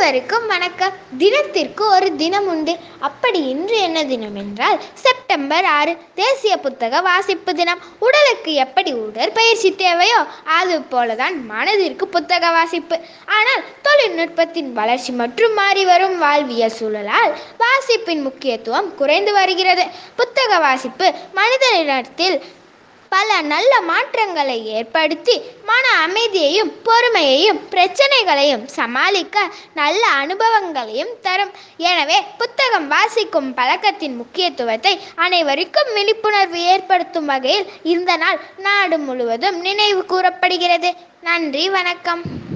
அனைவருக்கும் வணக்கம் தினத்திற்கு ஒரு தினம் உண்டு அப்படி இன்று என்ன தினம் என்றால் செப்டம்பர் ஆறு தேசிய புத்தக வாசிப்பு தினம் உடலுக்கு எப்படி உடற்பயிற்சி தேவையோ அது போலதான் மனதிற்கு புத்தக வாசிப்பு ஆனால் தொழில்நுட்பத்தின் வளர்ச்சி மற்றும் மாறி வரும் வாழ்வியல் சூழலால் வாசிப்பின் முக்கியத்துவம் குறைந்து வருகிறது புத்தக வாசிப்பு மனிதனிடத்தில் பல நல்ல மாற்றங்களை ஏற்படுத்தி மன அமைதியையும் பொறுமையையும் பிரச்சனைகளையும் சமாளிக்க நல்ல அனுபவங்களையும் தரும் எனவே புத்தகம் வாசிக்கும் பழக்கத்தின் முக்கியத்துவத்தை அனைவருக்கும் விழிப்புணர்வு ஏற்படுத்தும் வகையில் இந்த நாள் நாடு முழுவதும் நினைவு கூறப்படுகிறது நன்றி வணக்கம்